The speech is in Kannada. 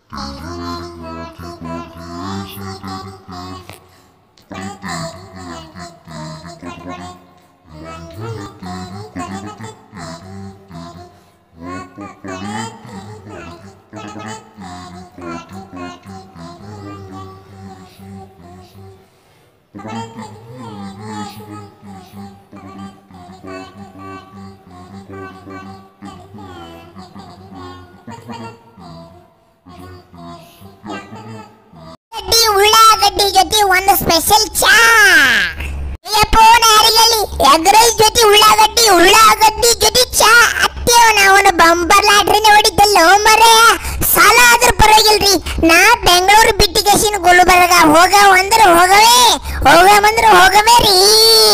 ಗಡ್ಡಿ ಉಳ್ಳಾಗಡ್ಡಿ ಜೊತೆ ಒಂದು ಸ್ಪೆಷಲ್ ಚಾ ಅಯ್ಯಪ್ಪ ನಾರಿಗಲ್ಲಿ ಎಗ್ ರೈಸ್ ಜೊತೆ ಉಳ್ಳಾಗಡ್ಡಿ ಉಳ್ಳಾಗಡ್ಡಿ ಜೊತೆ ಚಾ ಅತ್ತೆ ಅವನ ಬಂಬರ್ ಲಾಟ್ರಿನ ಹೊಡಿತಲ್ಲ ಮರೆ ಸಾಲ ಆದ್ರೂ ಪರವಾಗಿಲ್ರಿ ನಾ ಬೆಂಗಳೂರು ಬಿಟ್ಟಿಗೇಶನ್ ಗುಲ್ಬರ್ಗ ಹೋಗ ಅಂದ್ರೆ ಹೋಗವೇ ಹೋಗವಂದ್ರೆ ಹೋಗವೇ ರೀ